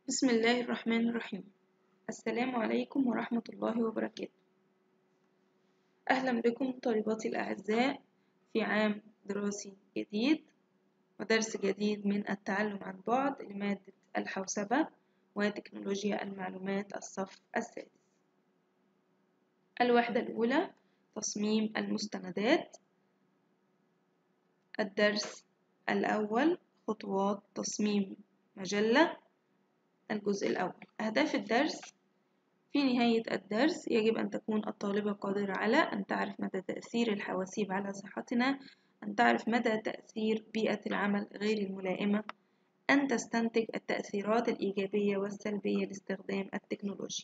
بسم الله الرحمن الرحيم السلام عليكم ورحمة الله وبركاته أهلا بكم طالباتي الأعزاء في عام دراسي جديد ودرس جديد من التعلم عن بعد لمادة الحوسبة وتكنولوجيا المعلومات الصف السادس الوحدة الأولى تصميم المستندات الدرس الأول خطوات تصميم مجلة الجزء الأول أهداف الدرس في نهاية الدرس يجب أن تكون الطالبة قادرة على أن تعرف مدى تأثير الحواسيب على صحتنا أن تعرف مدى تأثير بيئة العمل غير الملائمة أن تستنتج التأثيرات الإيجابية والسلبية لاستخدام التكنولوجيا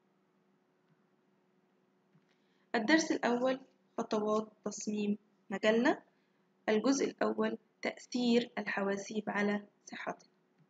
الدرس الأول خطوات تصميم مجلة الجزء الأول تأثير الحواسيب على صحتنا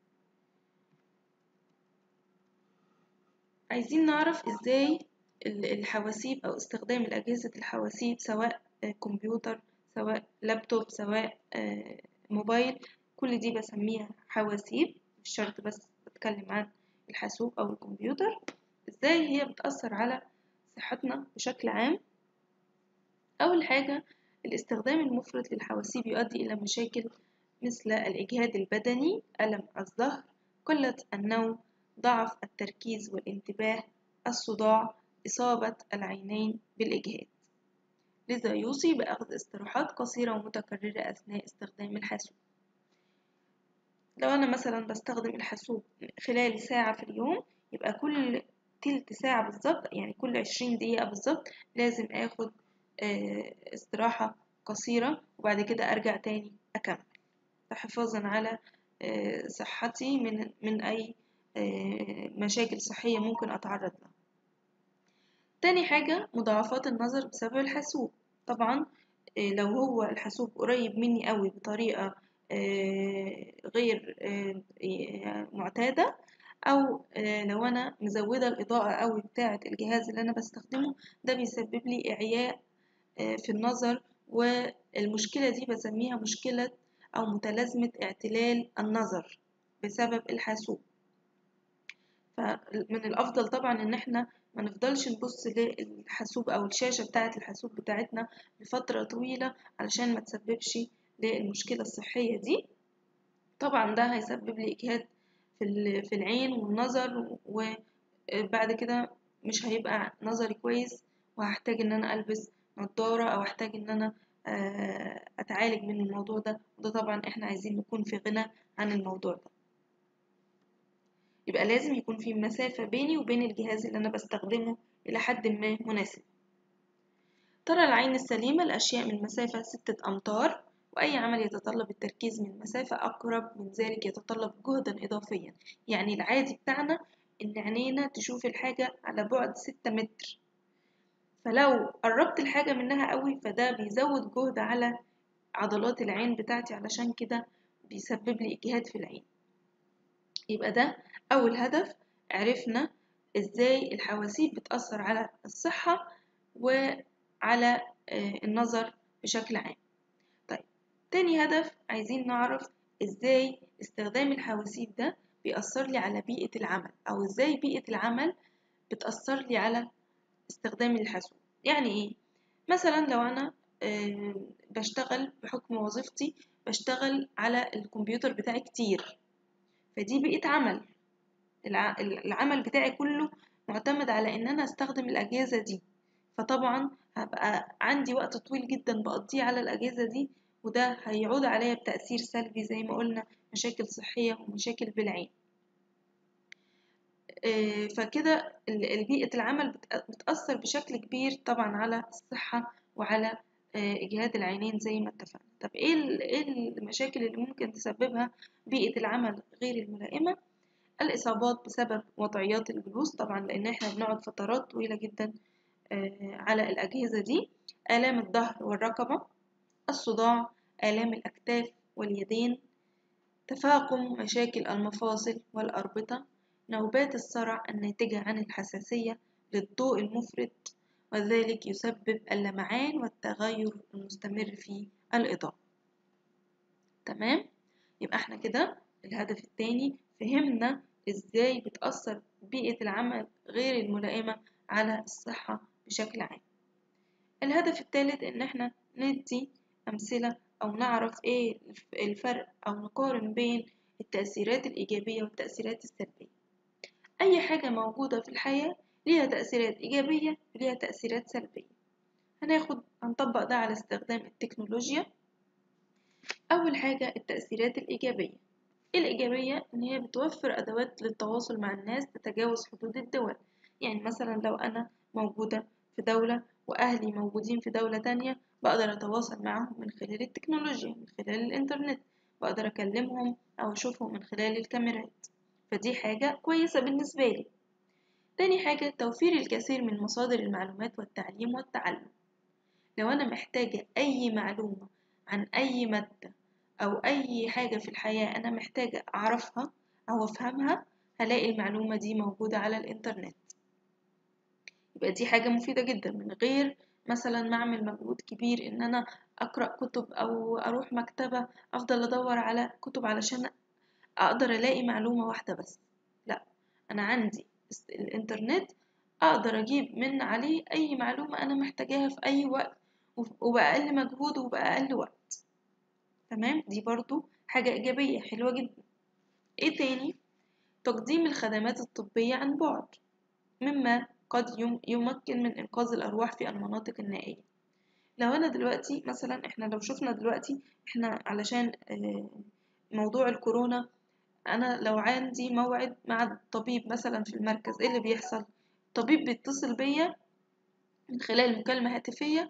عايزين نعرف ازاي الحواسيب او استخدام الاجهزة الحواسيب سواء كمبيوتر سواء لابتوب سواء موبايل كل دي بسميها حواسيب مش شرط بس بتكلم عن الحاسوب او الكمبيوتر ازاي هي بتأثر على صحتنا بشكل عام اول حاجة الاستخدام المفرط للحواسيب يؤدي الى مشاكل مثل الاجهاد البدني الم الظهر قلة النوم ضعف التركيز والانتباه الصداع إصابة العينين بالإجهاد لذا يوصي بأخذ استراحات قصيرة ومتكررة أثناء استخدام الحاسوب لو أنا مثلا بستخدم الحاسوب خلال ساعة في اليوم يبقى كل تلت ساعة بالظبط يعني كل عشرين دقيقة بالظبط لازم آخد استراحة قصيرة وبعد كده أرجع تاني أكمل حفاظا على صحتي من من أي مشاكل صحية ممكن أتعرض لها تاني حاجة مضاعفات النظر بسبب الحاسوب طبعا لو هو الحاسوب قريب مني قوي بطريقة غير معتادة أو لو أنا مزودة الإضاءة قوي بتاعة الجهاز اللي أنا بستخدمه ده بيسبب لي إعياء في النظر والمشكلة دي بسميها مشكلة أو متلازمة اعتلال النظر بسبب الحاسوب فمن الأفضل طبعا إن احنا ما نفضلش نبص للحاسوب أو الشاشة بتاعة الحاسوب بتاعتنا لفترة طويلة علشان ما تسببش للمشكلة الصحية دي طبعا ده هيسبب لي إجهاد في العين والنظر وبعد كده مش هيبقى نظري كويس وهحتاج إن أنا ألبس نضارة أو أحتاج إن أنا أتعالج من الموضوع ده وده طبعا احنا عايزين نكون في غنى عن الموضوع ده يبقى لازم يكون في مسافة بيني وبين الجهاز اللي أنا بستخدمه إلى حد ما مناسب ترى العين السليمة الأشياء من مسافة ستة أمتار وأي عمل يتطلب التركيز من مسافة أقرب من ذلك يتطلب جهدا إضافيا يعني العادي بتاعنا إن عينينا تشوف الحاجة على بعد ستة متر فلو قربت الحاجة منها قوي فده بيزود جهد على عضلات العين بتاعتي علشان كده بيسبب لي إجهاد في العين يبقى ده أول هدف عرفنا إزاي الحواسيب بتأثر على الصحة وعلى النظر بشكل عام طيب تاني هدف عايزين نعرف إزاي استخدام الحواسيب ده بيأثر لي على بيئة العمل أو إزاي بيئة العمل بتأثر لي على استخدام الحاسوب يعني إيه؟ مثلا لو أنا بشتغل بحكم وظيفتي بشتغل على الكمبيوتر بتاعي كتير فدي بيئة عمل العمل بتاعي كله معتمد على ان انا استخدم الاجهزة دي فطبعا هبقى عندي وقت طويل جدا بقضيه على الاجهزة دي وده هيعود عليا بتأثير سلبي زي ما قلنا مشاكل صحية ومشاكل بالعين فكده بيئة العمل بتأثر بشكل كبير طبعا على الصحة وعلى إجهاد العينين زي ما اتفقنا طب إيه المشاكل اللي ممكن تسببها بيئة العمل غير الملائمة الإصابات بسبب وضعيات الجلوس طبعا لأن احنا بنقعد فترات طويلة جدا على الأجهزة دي آلام الظهر والرقبة الصداع آلام الأكتاف واليدين تفاقم مشاكل المفاصل والأربطة نوبات الصرع الناتجة عن الحساسية للضوء المفرط وذلك يسبب اللمعان والتغير المستمر في الإضاءة تمام يبقى احنا كده الهدف التاني فهمنا ازاي بتأثر بيئة العمل غير الملائمة على الصحة بشكل عام الهدف الثالث ان احنا ندي امثلة او نعرف ايه الفرق او نقارن بين التأثيرات الإيجابية والتأثيرات السلبية أي حاجة موجودة في الحياة ليها تأثيرات إيجابية وليها تأثيرات سلبية هناخد هنطبق ده على استخدام التكنولوجيا أول حاجة التأثيرات الإيجابية الإيجابية إن هي بتوفر أدوات للتواصل مع الناس تتجاوز حدود الدول يعني مثلا لو أنا موجودة في دولة وأهلي موجودين في دولة تانية بقدر أتواصل معهم من خلال التكنولوجيا من خلال الإنترنت بقدر أكلمهم أو أشوفهم من خلال الكاميرات فدي حاجة كويسة بالنسبة لي تاني حاجة توفير الكثير من مصادر المعلومات والتعليم والتعلم لو أنا محتاجة أي معلومة عن أي مادة أو أي حاجة في الحياة أنا محتاجة أعرفها أو أفهمها هلاقي المعلومة دي موجودة على الإنترنت يبقى دي حاجة مفيدة جدا من غير مثلا ما أعمل مجهود كبير إن أنا أقرأ كتب أو أروح مكتبة أفضل أدور على كتب علشان أقدر ألاقي معلومة واحدة بس لأ أنا عندي الإنترنت أقدر أجيب من عليه أي معلومة أنا محتاجاها في أي وقت وبأقل مجهود وبأقل وقت تمام دي برضو حاجة إيجابية حلوة جدا إيه تاني تقديم الخدمات الطبية عن بعد مما قد يمكن من إنقاذ الأرواح في المناطق النائية لو أنا دلوقتي مثلا إحنا لو شفنا دلوقتي إحنا علشان موضوع الكورونا أنا لو عندي موعد مع الطبيب مثلا في المركز إيه اللي بيحصل الطبيب بيتصل بيا من خلال مكالمة هاتفية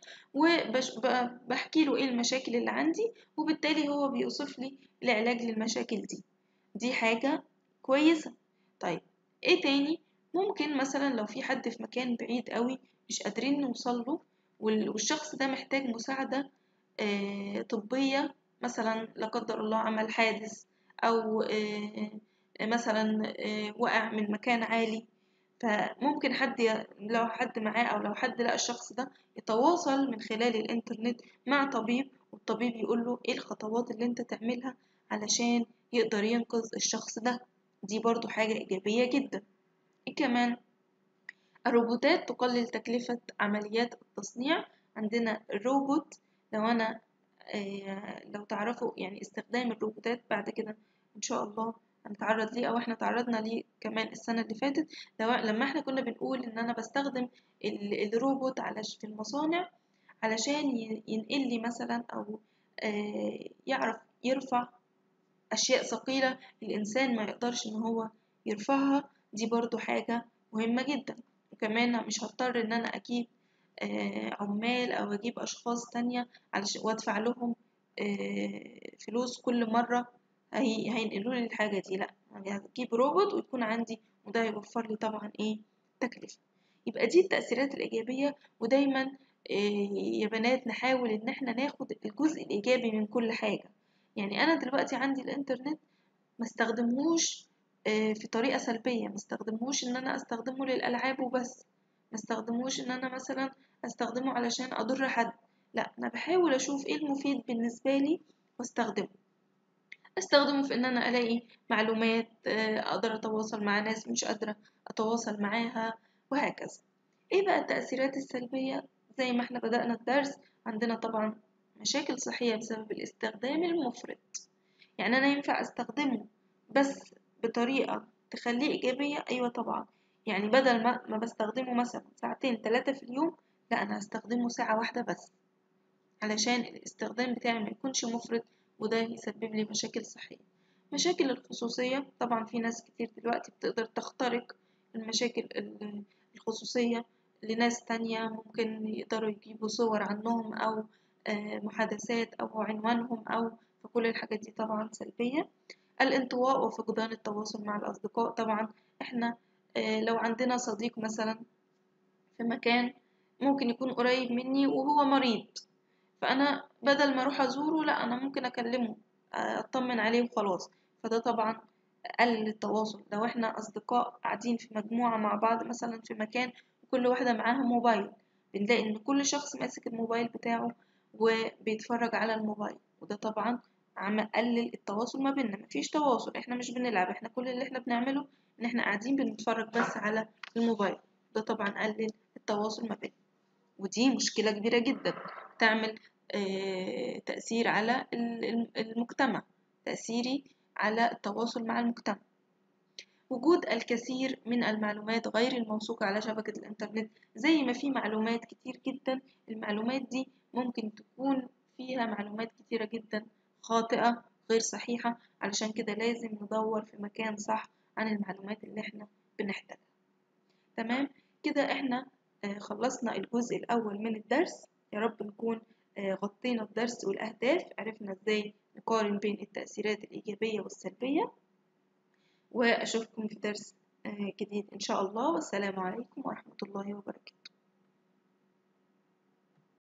وبحكي له ايه المشاكل اللي عندي وبالتالي هو بيوصف لي العلاج للمشاكل دي دي حاجة كويسة طيب ايه تاني ممكن مثلا لو في حد في مكان بعيد قوي مش قادرين نوصل له والشخص ده محتاج مساعدة آه طبية مثلا لا قدر الله عمل حادث أو آه مثلا آه وقع من مكان عالي فممكن حد ي... لو حد معاه أو لو حد لقى الشخص ده يتواصل من خلال الإنترنت مع طبيب والطبيب يقول له إيه الخطوات اللي أنت تعملها علشان يقدر ينقذ الشخص ده دي برضو حاجة إيجابية جدا إيه كمان الروبوتات تقلل تكلفة عمليات التصنيع عندنا الروبوت لو أنا آه لو تعرفوا يعني استخدام الروبوتات بعد كده إن شاء الله هنتعرض ليه او احنا تعرضنا ليه كمان السنة اللي فاتت لو لما احنا كنا بنقول ان انا بستخدم الروبوت على في المصانع علشان ينقل لي مثلا او آه يعرف يرفع اشياء ثقيلة الانسان ما يقدرش ان هو يرفعها دي برضو حاجة مهمة جدا وكمان مش هضطر ان انا اجيب آه عمال او اجيب اشخاص تانية علشان وادفع لهم آه فلوس كل مرة هي هينقلوا لي الحاجة دي لا يعني هجيب روبوت ويكون عندي وده هيوفر لي طبعا ايه تكلفة يبقى دي التأثيرات الإيجابية ودايما إيه يا بنات نحاول إن احنا ناخد الجزء الإيجابي من كل حاجة يعني أنا دلوقتي عندي الإنترنت ما استخدمهوش إيه في طريقة سلبية ما استخدمهوش إن أنا أستخدمه للألعاب وبس ما استخدمهوش إن أنا مثلا أستخدمه علشان أضر حد لا أنا بحاول أشوف إيه المفيد بالنسبة لي واستخدمه استخدمه في ان انا الاقي معلومات اقدر اتواصل مع ناس مش قادرة اتواصل معاها وهكذا ايه بقى التأثيرات السلبية زي ما احنا بدأنا الدرس عندنا طبعا مشاكل صحية بسبب الاستخدام المفرط يعني انا ينفع استخدمه بس بطريقة تخليه ايجابية ايوه طبعا يعني بدل ما, ما بستخدمه مثلا ساعتين ثلاثة في اليوم لا انا هستخدمه ساعة واحدة بس علشان الاستخدام بتاعي ما يكونش مفرط وده يسبب لي مشاكل صحية مشاكل الخصوصية طبعا في ناس كتير دلوقتي بتقدر تخترق المشاكل الخصوصية لناس تانية ممكن يقدروا يجيبوا صور عنهم أو محادثات أو عنوانهم أو فكل الحاجات دي طبعا سلبية الانطواء وفقدان التواصل مع الأصدقاء طبعا احنا لو عندنا صديق مثلا في مكان ممكن يكون قريب مني وهو مريض فانا بدل ما اروح ازوره لا انا ممكن اكلمه اطمن عليه وخلاص فده طبعا قلل التواصل لو احنا اصدقاء قاعدين في مجموعة مع بعض مثلا في مكان وكل واحدة معاها موبايل بنلاقي ان كل شخص ماسك الموبايل بتاعه وبيتفرج على الموبايل وده طبعا عم قلل التواصل ما بيننا مفيش تواصل احنا مش بنلعب احنا كل اللي احنا بنعمله ان احنا قاعدين بنتفرج بس على الموبايل ده طبعا قلل التواصل ما بيننا ودي مشكلة كبيرة جدا تعمل آه، تأثير على ال- ال- المجتمع تأثيري على التواصل مع المجتمع وجود الكثير من المعلومات غير الموثوقة على شبكة الإنترنت زي ما في معلومات كتير جدا المعلومات دي ممكن تكون فيها معلومات كتيرة جدا خاطئة غير صحيحة علشان كده لازم ندور في مكان صح عن المعلومات اللي احنا بنحتاجها تمام كده احنا آه، خلصنا الجزء الأول من الدرس يا رب نكون آه، غطينا الدرس والأهداف عرفنا ازاي نقارن بين التأثيرات الإيجابية والسلبية وأشوفكم في درس آه، جديد إن شاء الله والسلام عليكم ورحمة الله وبركاته